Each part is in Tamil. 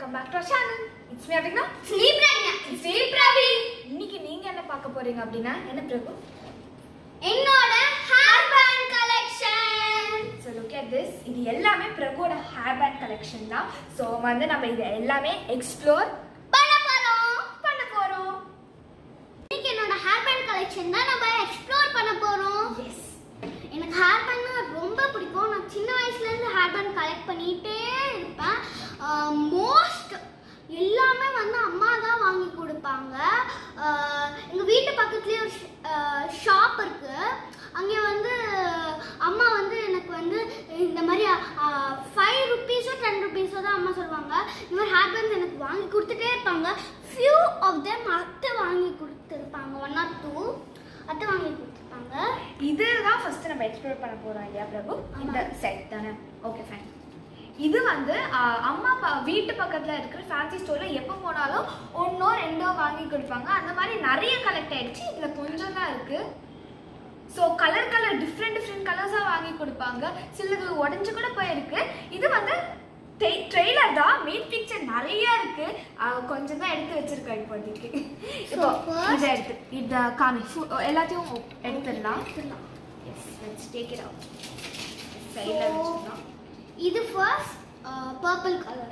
Welcome back to channel it's me அப்படின்னா ஸ்ரீபிரக்ஞா இட்ஸ் மீ பிரவீன் இன்னைக்கு நீங்க என்ன பார்க்க போறீங்க அப்படின்னா என்ன பிரபு என்னோட hair band collection so look at this இது எல்லாமே பிரபுவோட ஹேர் பேண்ட் கலெக்ஷன் தான் ஸோ வந்து நம்ம இது எல்லாமே எக்ஸ்ப்ளோர் பண்ண போறோம் பண்ண போறோம் இன்னைக்கு என்னோட ஹேர் பேண்ட் கலெக்ஷன் தான் நம்ம எக்ஸ்ப்ளோர் பண்ண போறோம் எஸ் எனக்கு ஹேர் பேண்ட்னா ரொம்ப பிடிக்கும் நான் சின்ன வயசுல இருந்து ஹேர் பேண்ட் கலெக்ட் பண்ணிட்டே இருப்பேன் மோஸ்ட் எல்லாமே வந்து அம்மா தான் வாங்கி கொடுப்பாங்க ஆஹ் எங்க வீட்டு பக்கத்துலயே ஒரு ஷாப் இருக்கு அங்கே வந்து அம்மா வந்து எனக்கு வந்து இந்த மாதிரி ஃபைவ் ருபீஸோ டென் ருபீஸோ தான் அம்மா சொல்லுவாங்க இந்த மாதிரி ஹேர் பேண்ட்ஸ் எனக்கு வாங்கி கொடுத்துட்டே இருப்பாங்க ஃபியூ ஆஃப் தெம் அத்தை வாங்கி கொடுத்துருப்பாங்க ஒன் ஆர் டூ அத்தை வாங்கி கொடுத்துருப்பாங்க இதுதான் ஃபர்ஸ்ட் நம்ம எக்ஸ்ப்ளோர் பண்ண போறோம் இல்லையா பிரபு ஆமா. இந்த செட் தானே ஓகே ஃபைன் இது வந்து ஆஹ், அம்மா பா வீட்டு பக்கத்துல இருக்கிற ஃபேன்சி ஸ்டோர்ல எப்போ போனாலும் ஒன்னோ ரெண்டோ வாங்கி கொடுப்பாங்க அந்த மாதிரி நிறைய கலெக்ட் ஆயிடுச்சு இதுல கொஞ்சம் தான் இருக்கு so colour colour different different கலர்ஸாக வாங்கி கொடுப்பாங்க சிலது உடஞ்சு கூட போயிருக்கு இது வந்து ட்ரெய்லர் தான் மெயின் பிக்சர் நிறைய இருக்கு ஆஹ், கொஞ்சம் தான் எடுத்து வச்சிருக்கேன் இப்போதைக்கு இப்போ first- இதை எடுத்து இதை காமி ஃபு- எல்லாத்தையும் எடுத்துடலாம் yes let's take it out சைடில் So- வச்சுக்கலாம் இது ஃபர்ஸ்ட் பர்பிள் கலர்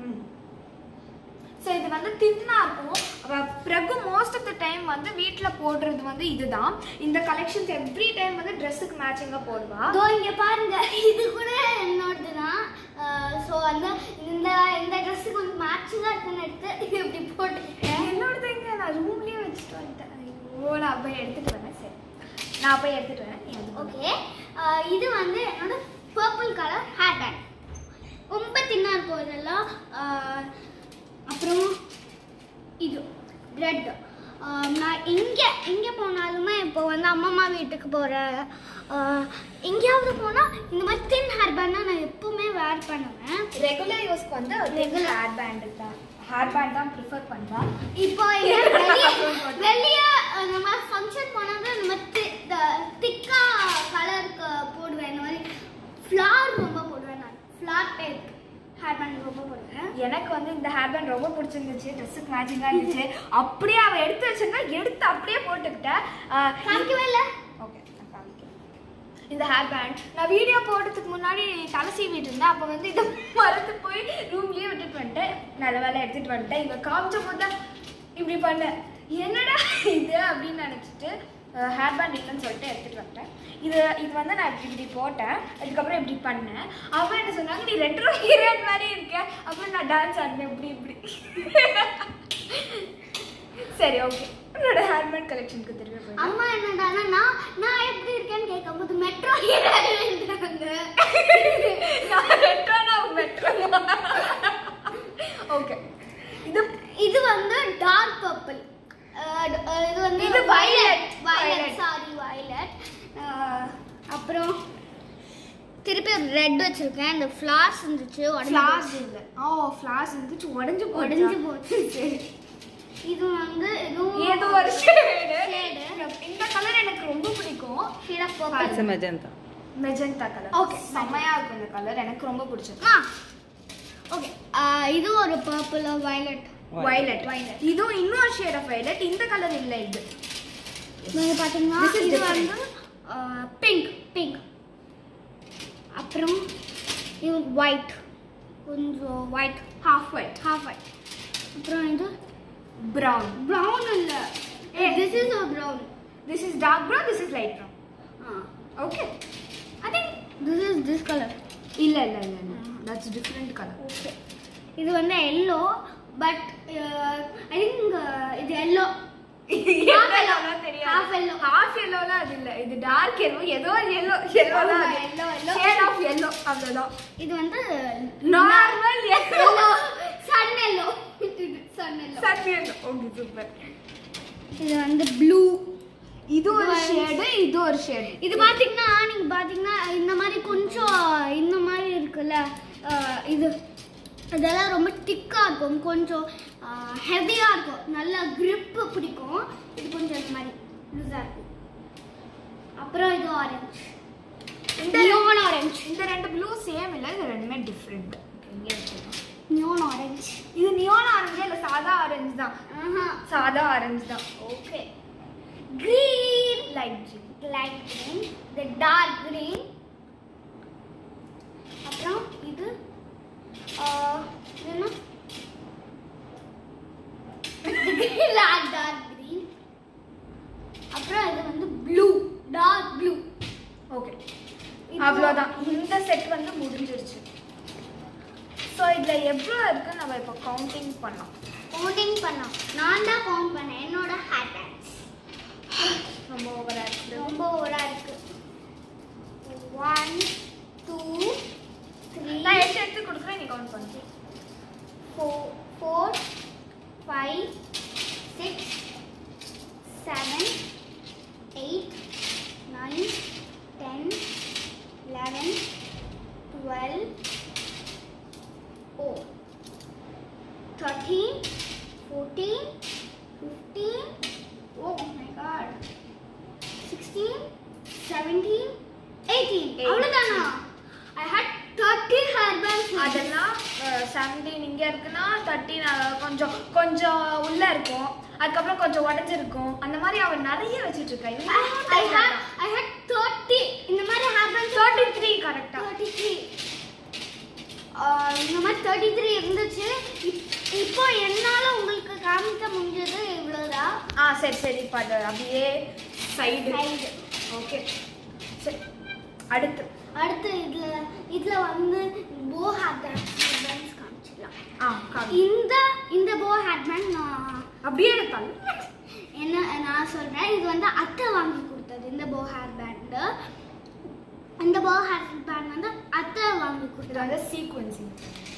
ஸோ இது வந்து தின்னா இருக்கும் அவ பிரகு மோஸ்ட் ஆஃப் த டைம் வந்து வீட்டில் போடுறது வந்து இதுதான் இந்த கலெக்ஷன்ஸ் எவ்ரி டைம் வந்து ட்ரெஸ்ஸுக்கு மேட்சிங்காக போடுவா இதோ இங்க பாருங்க இது கூட என்னோடது தான் ஸோ வந்து இந்த இந்த ட்ரெஸ்ஸு கொஞ்சம் மேட்சிங்காக இருக்குன்னு எடுத்து இது இப்படி போட்டுக்கிட்டேன் என்னோடது எங்க நான் ரூம்லயே வச்சுட்டு வந்துட்டேன் ஐயோ நான் போய் எடுத்துட்டு வரேன் சரி நான் போய் எடுத்துட்டு வரேன் நீ வந்து போடு. ஓகே இது வந்து என்னோட பர்பிள் கலர் ஹேர் பேண்ட் ரொம்ப தின்னா இருக்கும் இதெல்லாம் ஆஹ், அப்புறம் இது ரெட் நான் எங்கே எங்கே போனாலுமே இப்போ வந்து அம்மம்மா வீட்டுக்கு போகிறேன் எங்கேயாவது போனால் இந்த மாதிரி தின் ஹேர் பேண்ட்னா நான் எப்பவுமே வேர் பண்ணுவேன் ரெகுலர் யூஸ்க்கு வந்து ரெகுலர் ஹேர் பேண்ட் தான் ஹேர் பேண்ட் தான் ப்ரிஃபர் பண்ணுறா இப்போ இங்க வெளிய வெளிய இந்த மாதிரி ஃபங்க்ஷன் போனாங்க இந்த மாதிரி திக்கா கலருக்கு போடுவேன் இந்த மாதிரி ஃப்ளார் ரொம்ப போடுவேன் நான் ஃப்ளார் டைப் ஹேர் பேண்ட் ரொம்ப போடுவேன் எனக்கு வந்து இந்த ஹேர் பேண்ட் ரொம்ப பிடிச்சிருந்துச்சு ட்ரெஸ்ஸுக்கு மேட்சிங்காக இருந்துச்சு அப்படியே அவள் எடுத்து வச்சிருந்தா எடுத்து அப்படியே போட்டுக்கிட்டேன் ஆஹ் காமிக்கவே இல்லை ஓகே நான் காமிக்கிறேன் இந்த ஹேர் பேண்ட் நான் வீடியோ போடுறதுக்கு முன்னாடி தலை சீவிட்டு இருந்தேன் அப்போ வந்து இதை மறந்து போய் ரூம்லேயே விட்டுட்டு வந்துட்டேன் நல்ல வேலை எடுத்துட்டு வந்துட்டேன் இவ காமிச்ச போது தான் இப்படி பண்ணேன் என்னடா இது அப்படின்னு நினச்சிட்டு ஹேர் பேண்ட் இல்லைன்னு சொல்லிட்டு எடுத்துட்டு வந்துட்டேன் இது இது வந்து நான் இப்படி இப்படி போட்டேன் அதுக்கப்புறம் இப்படி பண்ணேன் அவன் என்ன சொன்னாங்க நீ ரெட்ரோ ஹீரோயின் மாதிரி இருக்க அப்புறம் நான் டான்ஸ் ஆடினேன் இப்படி இப்படி சரி ஓகே உன்னோட ஹேர் பேண்ட் கலெக்ஷனுக்கு திரும்பி போய் அம்மா என்னடானா நான் நான் எப்படி இருக்கேன்னு கேட்கும்போது மெட்ரோ ஹீரோன்றாங்க நான் ரெட்ரோனா மெட்ரோனா ஓகே இது இது வந்து டார்க் பர்பிள் இது வந்து இது violet. Violet Violet. Sorry violet அப்புறம் திருப்பி ரெட் வச்சிருக்கேன் இந்த ஃப்ளார்ஸ் இருந்துச்சு ஃப்ளார்ஸ் இல்ல ஓ ஃப்ளார்ஸ் இருந்துச்சு உடைஞ்சு உடஞ்சு போச்சு போச்சு சரி இது வந்து இதுவும் ஏதோ ஒரு ஷேடு Shade. இந்த கலர் எனக்கு ரொம்ப பிடிக்கும் shade of purple. It's a magenta. Magenta colour Okay. செம்மையா இருக்கும் இந்த கலர் எனக்கு ரொம்ப பிடிச்சது ஆ ஓகே இது ஒரு பர்பிள் வயலட் வயலட் வயலட் இதுவும் இன்னொரு ஷேட் ஆஃப் வயலட் இந்த கலர் இல்ல இது நீங்க பாத்தீங்கன்னா This is இது different. வந்து பிங்க் பிங்க் அப்புறம் இது ஒயிட் கொஞ்சம் white half white half white அப்புறம் இது பிரவுன் ப்ரௌன் இல்ல Eh. This is a brown this is dark brown this is light brown ah okay I think this is this colour இல்ல இல்ல இல்ல இல்ல தட்ஸ் டிஃபரெண்ட் கலர் ஓகே இது வந்து எல்லோ பட் ஐ திங்க் இது எல்லோ Half yellow லாம் தெரியாது. Half yellow. Half yellow லாம் அது இல்ல. இது dark yellow, ஏதோ ஒரு yellow, yellow தான் ஆமா, அது. yellow, yellow. Shade of yellow, அவ்வளவுதான். இது வந்து Normal yellow. Yellow sun yellow sun yellow Sun yellow. Okay, super. இது வந்து ப்ளூ இது ஒரு இது ஷேடு இது ஒரு ஷேடு இது பாத்தீங்கன்னா நீங்க பாத்தீங்கன்னா இந்த மாதிரி கொஞ்சம் இந்த மாதிரி இருக்குல்ல அஹ், இது இதெல்லாம் ரொம்ப திக்கா இருக்கும் கொஞ்சம் ஹெவியா இருக்கும் நல்ல grip பிடிக்கும் இது கொஞ்சம் இந்த மாதிரி லூஸா இருக்கும் அப்புறம் இது ஆரஞ்சு இந்த நியோன் ஆரஞ்சு இந்த ரெண்டு ப்ளூ சேம் இல்ல இது ரெண்டுமே டிஃப்ரெண்ட் இங்கே வச்சுக்கலாம் நியோன் ஆரஞ்சு ஆரஞ்சு இது நியான் ஆரஞ்சு இல்ல சாதா ஆரஞ்சு தான் ஆஹா சாதா ஆரஞ்சு தான் okay green light light green the dark green அப்புறம் இது ஆஹ், இது என்ன டார்க் டார்க் green அப்புறம் இது வந்து ப்ளூ டார்க் ப்ளூ ஓகே அவ்வளோதான் இந்த செட் வந்து முடிஞ்சிருச்சு ஸோ இதில் எவ்வளோ இருக்கு நம்ம இப்போ கவுண்டிங் பண்ணலாம் கவுண்டிங் பண்ணோம் நான் தான் கவுண்ட் பண்ணேன் என்னோட ஹேர் பேண்ட்ஸ் ரொம்ப ஓவரா இருக்குது ரொம்ப ஓரா இருக்கு ஒன் டூ த்ரீ நான் எடுத்து எடுத்து கொடுக்குறேன் நீ கவுண்ட் பண்ணு four, four, five, six, seven, eight, nine, ten, eleven, twelve, oh, thirteen, fourteen, fifteen, oh my god, sixteen, seventeen, eighteen. Eighteen. அவ்வளவுதானா? I had thirty hair bands. with this. அதெல்லாம் செவன்டீன் இங்கே இருக்குன்னா தேர்ட்டின் கொஞ்சம் கொஞ்சம் உள்ள இருக்கும் அதுக்கப்புறம் கொஞ்சம் உடஞ்சிருக்கும் அந்த மாதிரி அவன் நிறைய வச்சுட்டு இருக்கா I, I had I had 30 இந்த மாதிரி hair bands தேர்ட்டி த்ரீ கரெக்டா 33 ஆஹ் இந்த மாதிரி 33 இருந்துச்சு இப்- இப்போ என்னால உங்களுக்கு காமிக்க முடிஞ்சது இவ்வளவுதான் ஆ சரி சரி இப்போ அது அப்படியே சைடு Side. ஓகே சரி அடுத்து அடுத்து இதுல இதுல வந்து போ ஹேர் பேண்ட்ஸ் காமிச்சிடலாம் ஆ காமி இந்த இந்த போ ஹேர் பேண்ட் நான் அப்படியே எடுத்தாலும் என்ன நான் சொல்றேன் இது வந்து அத்தை வாங்கி கொடுத்தது இந்த போ ஹேர் பேண்ட் இந்த போ ஹேர் பேண்ட் வந்து அத்தை வாங்கி இது கொடுத்தது வந்து சீக்வன்சிங்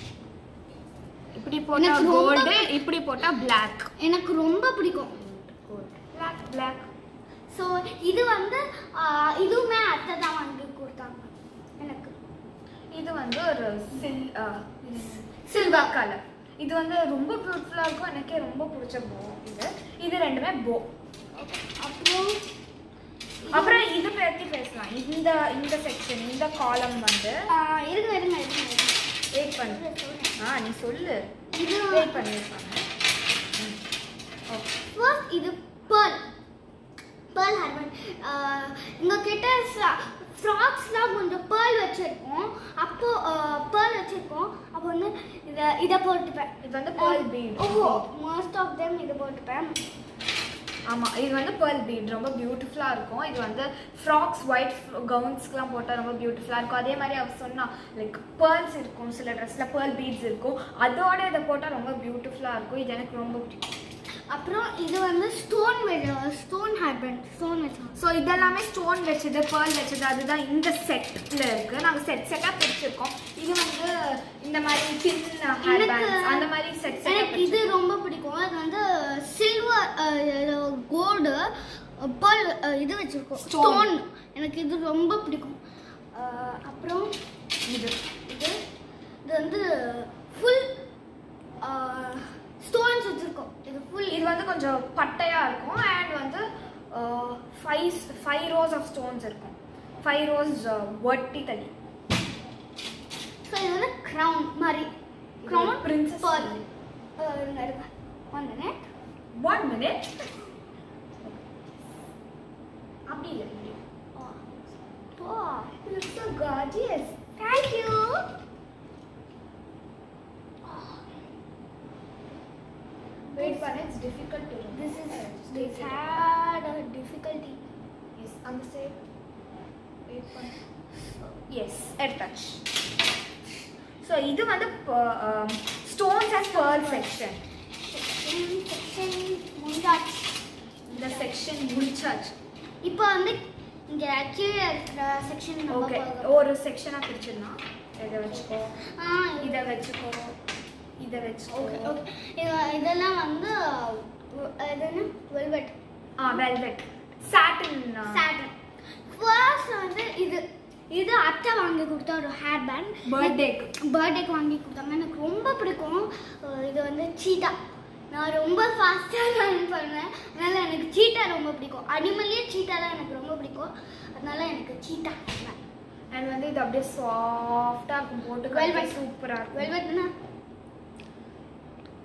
இப்படி போட்டா எனக்கு ரொம்ப கோல்டு இப்படி போட்டா பிளாக் எனக்கு ரொம்ப பிடிக்கும் பிளாக் பிளாக் ஸோ இது வந்து ஆஹ், இதுவுமே அத்தை தான் வாங்கி கொடுத்தாங்க எனக்கு இது வந்து ஒரு சில் சில்வர் கலர் இது வந்து ரொம்ப பியூட்டிஃபுல்லாக இருக்கும் எனக்கே ரொம்ப பிடிச்ச போ இது இது ரெண்டுமே போ அப்புறம் அப்புறம் இது பற்றி பேசலாம் இந்த இந்த செக்ஷன் இந்த காலம் வந்து ஆஹ், இருங்க இருங்க இருங்க இருங்க. வெயிட் பண்ணு இது சொல்றேன். ஆ நீ சொல்லு இது வெயிட் பண்ணி wait பண்ணு ஓகே ஃபர்ஸ்ட் இது பேர்ல் பேர்ல் ஹேர் பேண்ட் உங்க கிட்ட ஃப்ராக்ஸ்லாம் கொஞ்சம் பேர்ல் வச்சிருக்கோம் அப்போ பேர்ல் வச்சிருக்கோம் அப்போ வந்து இதை இதை போட்டுப்பேன் இது வந்து pearl bead. ஓஹோ மோஸ்ட் ஆஃப் தெம் இதை போட்டுப்பேன் ஆமாம் இது வந்து pearl bead ரொம்ப பியூட்டிஃபுல்லாக இருக்கும் இது வந்து ஃப்ராக்ஸ் ஒயிட் கவுன்ஸ்க்குலாம் போட்டால் ரொம்ப பியூட்டிஃபுல்லாக இருக்கும் அதே மாதிரி அவ சொன்னா லைக் பேர்ல்ஸ் இருக்கும் சில ட்ரெஸ்ஸில் pearl beads இருக்கும் அதோட இதை போட்டால் ரொம்ப பியூட்டிஃபுல்லாக இருக்கும் இது எனக்கு ரொம்ப பிடிக்கும் அப்புறம் இது வந்து stone stone hair band stone வச்சோம் ஸோ இதெல்லாமே ஸ்டோன் வச்சது பேர்ல் வச்சது அதுதான் இந்த செட்டில் இருக்குது நாங்கள் செட் செட்டாக பிரிச்சிருக்கோம் இது வந்து இந்த மாதிரி சின்ன ஹேர் எனக்கு- பேண்ட்ஸ் அந்த மாதிரி செட் எனக்கு இது ரொம்ப பிடிக்கும் அது வந்து சில்வர் கோல்டு பேர்ல் இது வச்சிருக்கோம் Stone. ஸ்டோன் எனக்கு இது ரொம்ப பிடிக்கும் அஹ், அப்புறம் இது இது இது வந்து ஃபுல் ஸ்டோன்ஸ் வச்சிருக்கோம் இது ஃபுல் இது வந்து கொஞ்சம் பட்டையா இருக்கும் அண்ட் வந்து five five rows of stones இருக்கும் ஃபைவ் ரோஸ் வட்டி தள்ளி ஸோ இது வந்து க்ரௌன் மாதிரி இது க்ரௌன் வந்து princess பேர்ல் மாதிரி. ஒன் மினிட் ஒன் மினிட் அப்படி இல்லை இப்படி. Oh You look so gorgeous. Thank you Wait for it, it's difficult to remove. This is Just this take it. had a difficulty. Yes, on the same. Wait for it. Yes, attach. So இது வந்து stones and pearl section Section, section முடிஞ்சாச்சு. இந்த செக்ஷன் முடிச்சாச்சு இப்போ வந்து இங்க கீழே இருக்கிற செக்ஷன் நம்ம ஓகே பார்க்க ஒரு செக்ஷனாக பிரிச்சிடலாம் இதை வச்சுக்கோ ஆ இதை வச்சுக்கோ இதை வச்சுக்கோ ஓகே ஓகே இது- இதெல்லாம் வந்து இது என்ன velvet ah velvet satin satin first வந்து இது இது அத்தை வாங்கி கொடுத்த ஒரு ஹேர் பேண்ட் பர்த்டேக்கு பர்த்டேக்கு வாங்கி கொடுத்தாங்க எனக்கு ரொம்ப பிடிக்கும் அஹ் இது வந்து சீட்டா நான் ரொம்ப ஃபாஸ்ட்டாக ரன் பண்ணுவேன் அதனால எனக்கு சீட்டா ரொம்ப பிடிக்கும் அனிமல்லே சீட்டா தான் எனக்கு ரொம்ப பிடிக்கும் அதனால எனக்கு சீட்டா அண்ட் வந்து இது அப்படியே சாஃப்டாக இருக்கும் போட்டு Velvet. சூப்பராக இருக்கும் வெல்வெட்னா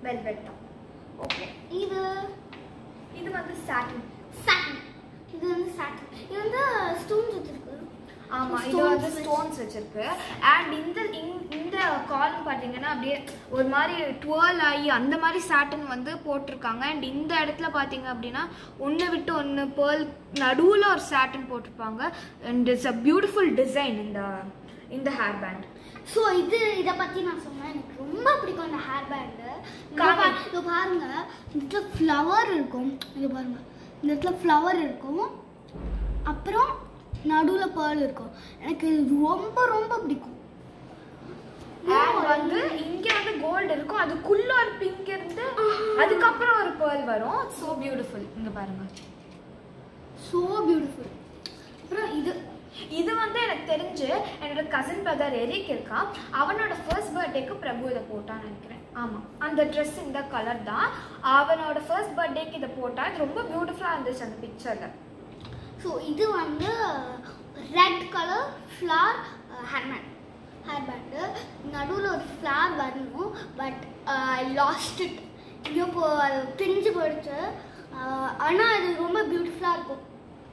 வெல்வெட் தான் ஓகே இது இது வந்து சாட்டின் சாட்டின் இது வந்து சாட்டின் இது வந்து ஸ்டோன்ஸ் வச்சிருக்கு ஆமா இது Stones வந்து வச்சு- ஸ்டோன்ஸ் வச்சிருக்கு அண்ட் இந்த இந்த- இந்த காலம் பாத்தீங்கன்னா அப்படியே ஒரு மாதிரி டுவெல் ஆகி அந்த மாதிரி சாட்டன் வந்து போட்டிருக்காங்க அண்ட் இந்த இடத்துல பாத்தீங்க அப்படின்னா ஒன்று விட்டு ஒன்று பேர்ல் நடுவில் ஒரு சாட்டன் போட்டிருப்பாங்க and it's a beautiful design இந்த இந்த ஹேர் பேண்ட் ஸோ இது இதை பற்றி நான் சொன்னேன் எனக்கு ரொம்ப பிடிக்கும் அந்த ஹேர் பேண்டு காவி. இது பாருங்க இந்த இடத்துல ஃப்ளவர் இருக்கும் இது பாருங்க இந்த இடத்துல ஃப்ளவர் இருக்கும் அப்புறம் நடுவில் பேர்ல் இருக்கும் எனக்கு இது ரொம்ப ரொம்ப பிடிக்கும் அண்ட் வந்து இங்க வந்து கோல்டு இருக்கும் அதுக்குள்ள ஒரு பிங்க் இருந்து அதுக்கப்புறம் ஒரு பேர்ல் வரும் ஸோ பியூட்டிஃபுல் இங்க பாருங்க ஸோ பியூட்டிஃபுல் அப்புறம் இது இது வந்து எனக்கு தெரிஞ்சு என்னோட கசின் பிரதர் எரிக் இருக்கான் அவனோட ஃபர்ஸ்ட் பர்த்டேக்கு பிரபு இதை போட்டான்னு நினைக்கிறேன் ஆமாம் அந்த ட்ரெஸ் இந்த கலர் தான் அவனோட ஃபர்ஸ்ட் பர்த்டேக்கு இதை போட்டான் இது ரொம்ப பியூட்டிஃபுல்லாக இருந்துச்சு அந்த பிக்சரில் ஸோ இது வந்து red colour flower hairband hair band நடுவில் ஒரு ஃப்ளார் வரணும் பட் லாஸ்ட் இட் ஐயோ இப்போ அது பிரிஞ்சு போயிடுச்சு ஆனால் அது ரொம்ப பியூட்டிஃபுல்லாக இருக்கும்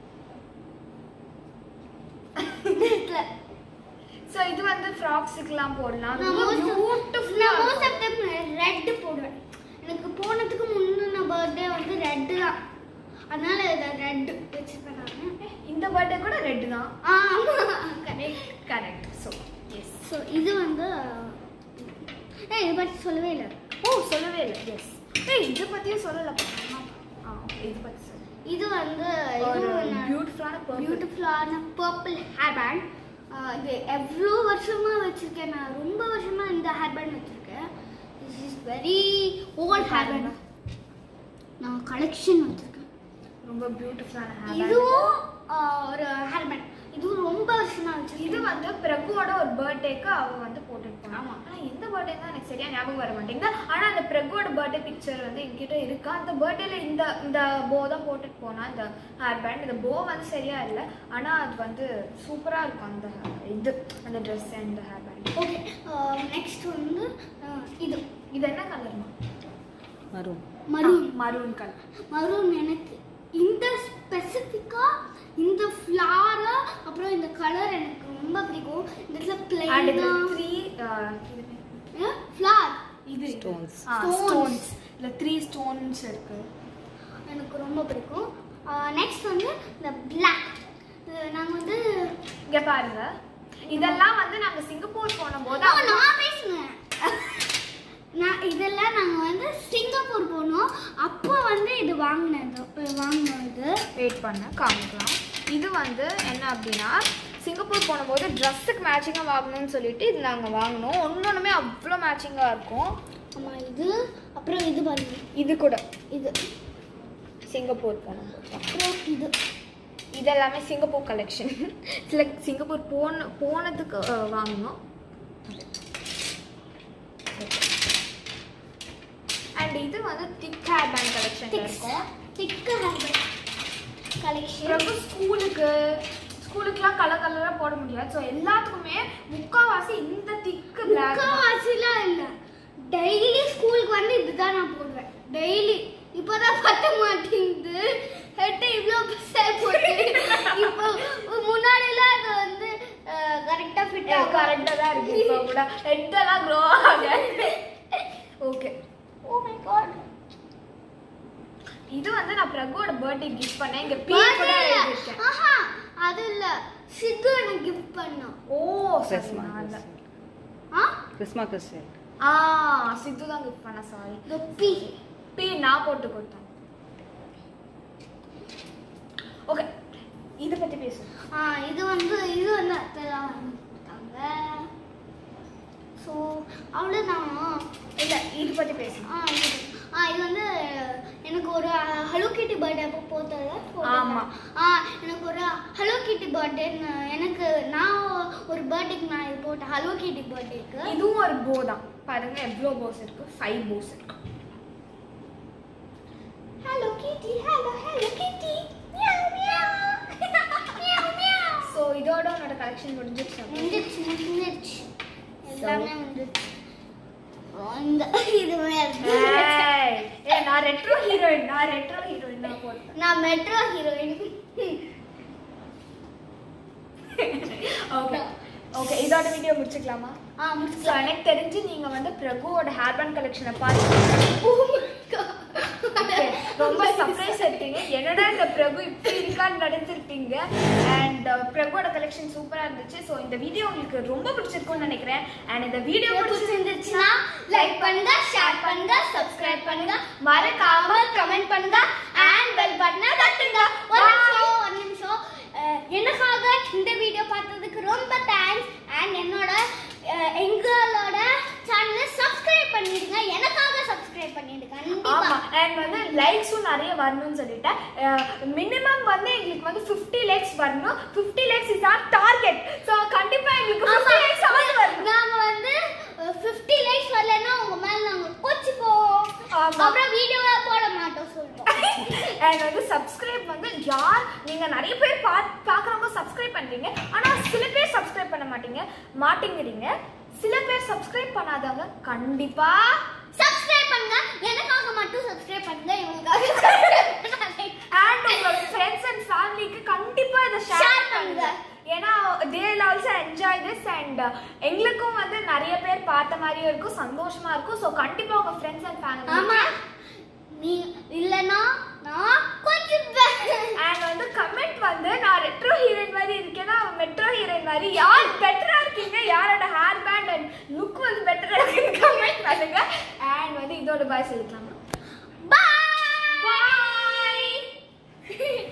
இந்த இடத்துல. ஸோ இது வந்து ஃப்ராக்ஸுக்கெல்லாம் போடலாம் நான் ரொம்ப most- பியூட்டிஃபுல்லாக நான் மோஸ்ட் ஆஃப் டைம் ரெட்டு போடுவேன் எனக்கு போனதுக்கு முந்தின பர்த்டே வந்து ரெட்டு தான் அதனால இதை ரெட்டு வச்சுருப்பேன் நான் இந்த பர்த்டே கூட ரெட் தான் ஆமாம் correct correct so yes so இது வந்து ஏய் இதை பற்றி சொல்லவே இல்லை ஓ சொல்லவே இல்லை எஸ் ஏய் இதை பற்றியும் சொல்லலை ஆ ஓகே இது பற்றி சொல்லு இது வந்து ஒரு இது பியூட்டிஃபுல்லான பர்பிள் பியூட்டிஃபுல்லான பர்பிள் ஹேர் பேண்ட் இது எவ்வளோ வருஷமா வச்சிருக்கேன் நான் ரொம்ப வருஷமா இந்த ஹேர் பேண்ட் வச்சிருக்கேன் this is very old hair band நான் கலெக்ஷன் வச்சிருக்கேன் ரொம்ப பியூட்டிஃபுல்லான ஹேர் இதுவும் ஆஹ், ஒரு ஹேர் பேண்ட் இதுவும் ரொம்ப வருஷமா இது வச்சிருக்கேன் வந்து பிரபுவோட ஒரு பர்த்டேக்கு அவ வந்து போட்டுட்டு போனா ஆமா. ஆனா எந்த பர்த்டே தான் எனக்கு சரியா ஞாபகம் வர மாட்டேங்குது ஆனா அந்த பிரபுவோட பர்த்டே பிக்சர் வந்து என்கிட்ட இருக்கு அந்த பர்த்டேல இந்த இந்த போ தான் போட்டுட்டு போனா இந்த ஹேர் பேண்ட் இந்த போ வந்து சரியா இல்லை ஆனா அது வந்து சூப்பரா இருக்கும் அந்த இது அந்த dress and hair band okay next வந்து ஆஹ், இது இது என்ன கலர்மா வரும் மரூன் மரூன் கலர் மரூன் எனக்கு இந்த ஸ்பெசிஃபிக்கா இந்த ஃப்ளாரு அப்புறம் இந்த கலர் எனக்கு ரொம்ப பிடிக்கும் இந்த இடத்துல அண்ட் இது பிளைனா த்ரீ ஃப்ளார் இது Stones. Stones. ஸ்டோன்ஸ் இல்ல த்ரீ ஸ்டோன்ஸ் இருக்கு எனக்கு ரொம்ப பிடிக்கும் நெக்ஸ்ட் வந்து இந்த பிளாக் நாங்கள் வந்து இங்க பாருங்க இதெல்லாம் வந்து நாங்க சிங்கப்பூர் போன போது ஆ, நான் பேசுனேன் நான் இதெல்லாம் நாங்கள் வந்து சிங்கப்பூர் போனோம் அப்போ வந்து இது வாங்கினது வாங்கினோம் இது வெயிட் பண்ண காமிக்கலாம் இது வந்து என்ன அப்படின்னா சிங்கப்பூர் போனபோது ட்ரெஸ்ஸுக்கு மேட்சிங்காக வாங்கணும்னு சொல்லிட்டு இது நாங்கள் வாங்கினோம் ஒன்று ஒன்றுமே அவ்வளோ மேட்சிங்காக இருக்கும் ஆமாம் இது அப்புறம் இது பாருங்க இது கூட இது சிங்கப்பூர் போனோம் அப்புறம் இது இதெல்லாமே சிங்கப்பூர் கலெக்ஷன் சில சிங்கப்பூர் போன போனதுக்கு அஹ், வாங்கினோம் அண்ட் இது வந்து திக் ஹேர் பேண்ட் கலெக்ஷன் இருக்கும் திக்கு ஹேர்பேண்ட் கலெக்ஷன் பிறகு ஸ்கூலுக்கு ஸ்கூலுக்குலாம் கலர் கலராக போட முடியாது ஸோ எல்லாத்துக்குமே முக்கால்வாசி இந்த திக்கு பிளாக் முக்காவாசிலாம் இல்லை டெய்லி ஸ்கூலுக்கு வந்து இதுதான் நான் போடுவேன் டெய்லி இப்போதான் பத்த மாட்டேங்குது ஹெட்டு இவ்வளோ பெருசாக போட்டு இப்போ முன்னாடிலாம் அது வந்து கரெக்டாக ஃபிட் ஆகும் கரெக்டாக தான் இருக்கு இப்போ கூட ஹெட்டெல்லாம் க்ரோ ஆக ஓகே ஓ மை காட் இது வந்து நான் பிரகுவோட பர்த்டே கிஃப்ட் பண்ணேன் இங்க பீ கூட எழுதிருக்கேன் ஆஹா அது இல்ல சித்து எனக்கு கிஃப்ட் பண்ணான் ஓ சரி கிறிஸ்மா நான் இல்ல. ஆ கிறிஸ்மா கிறிஸ்டியன் ஆ சித்து தான் கிஃப்ட் பண்ண சாரி தொப்பி பீ நான் போட்டு கொடுத்தேன் ஓகே இத பத்தி பேசு ஆ இது வந்து இது வந்து அத்தை தான் வாங்கி கொடுத்தாங்க ஸோ அவ்வளோதான் இல்ல இது பத்தி பேசு ஆ இது ஆ இது வந்து எனக்கு ஒரு ஹலோ கிட்டி பர்த்டே அப்போ போத்தது ஆமா. ஆ எனக்கு ஒரு ஹலோ கிட்டி பர்த்டே எனக்கு நான் ஒரு பர்த்டேக்கு நான் இது போட்டேன் ஹலோ கிட்டி பர்த்டேக்கு இதுவும் ஒரு போ தான் பாருங்க எவ்வளோ போஸ் இருக்கு ஃபைவ் போஸ் இருக்கு Hello Kitty hello Hello Kitty meow meow meow meow so இதோட உன்னோட கலெக்ஷன் முடிஞ்சிருச்சு முடிஞ்சிருச்சு முடிஞ்சிருச்சு எல்லாமே வந்துருச்சு இந்த இது மாதிரி நான் ரெட்ரோ ஹீரோயின் நான் ரெட்ரோ ஹீரோயின் நான் போடுறேன் நான் மெட்ரோ ஹீரோயின் ஓகே ஓகே இதோட வீடியோ முடிச்சுக்கலாமா ஆ ஸோ முடிச்சுக்கலாம் எனக்கு தெரிஞ்சு நீங்க வந்து பிரபுவோட ஹேர் பேண்ட் கலெக்ஷனை பார்த்து Okay, ரொம்ப சர்ப்ரைஸ் எடுத்தீங்க என்னடா இந்த பிரபு இப்படி இருக்கான்னு நினைச்சிருப்பீங்க அண்ட் பிரபுவோட கலெக்ஷன் சூப்பரா இருந்துச்சு ஸோ இந்த வீடியோ உங்களுக்கு ரொம்ப பிடிச்சிருக்கும்னு நினைக்கிறேன் அண்ட் இந்த வீடியோ வீடியோ பிடிச்சிருந்துச்சுன்னா லைக் பண்ணுங்க ஷேர் பண்ணுங்க சப்ஸ்கிரைப் பண்ணுங்க மறக்காம கமெண்ட் பண்ணுங்க அண்ட் பெல் பட்டனை தட்டுங்க ஒரு நிமிஷம் ஒரு நிமிஷம் அஹ், எனக்காக இந்த வீடியோ பார்த்ததுக்கு ரொம்ப தேங்க்ஸ் அண்ட் என்னோட அஹ், எங்களோட சேனலை சப்ஸ்கிரைப் பண்ணிடுங்க எனக்காக சப்ஸ்கிரைப் பண்ணிடுங்க ஆமா கண்டிப்பா அண்ட் வந்து லைக்ஸும் நிறைய வரணும்னு சொல்லிட்டேன் மினிமம் வந்து எங்களுக்கு வந்து 50 லைக்ஸ் வரணும் 50 likes is our target so கண்டிப்பா எங்களுக்கு 50 லைக்ஸ் ஆகுது வரணும் நாம வந்து ஃபிஃப்டி லைக்ஸ் வரலன்னா உங்க மேல நாங்க கோச்சிப்போம் ஆமா. அப்புறம் வீடியோவே போட மாட்டோம் சொல்லுவோம் அண்ட் வந்து சப்ஸ்கிரைப் வந்து யார் நீங்க நிறைய பேர் பா பார்க்குறவங்க சப்ஸ்கிரைப் பண்றீங்க ஆனா சில பேர் சப்ஸ்கிரைப் பண்ண மாட்டீங்க மாட்டேங்கிறீங்க சில பேர் சப்ஸ்கிரைப் பண்ணாதவங்க கண்டிப்பா சப்ஸ்கிரைப் பண்ணுங்க எனக்காக மட்டும் சப்ஸ்கிரைப் பண்ணுங்க இவங்களுக்காக subscribe பண்ணாதீங்க. அண்ட் உங்களோட ஃப்ரெண்ட்ஸ் அண்ட் ஃபேமிலிக்கு கண்டிப்பா இதை Share ஷேர் பண்ணுங்க. பண்ணுங்க ஏன்னா they also enjoy this and எங்களுக்கும் வந்து நிறைய பேர் பார்த்த மாதிரியும் இருக்கும் சந்தோஷமா இருக்கும் ஸோ கண்டிப்பா உங்க ஃப்ரெண்ட்ஸ் அண்ட் ஆமா ஃபேமிலி நீ இல்லனா நான் கோச்சிப்பேன் அண்ட் வந்து கமெண்ட் வந்து நான் ரெட்ரோ ஹீரோயின் மாதிரி இருக்கேன்னா மெட்ரோ ஹீரோயின் மாதிரி யார் பெட்டரா இருக்கீங்க யாரோட ஹேர் பேண்ட் அண்ட் லுக் வந்து பெட்டரா இருக்குன்னு கமெண்ட் பண்ணுங்க அண்ட் வந்து இதோட பாய் சொல்லிக்கலாமா பாய் பாய்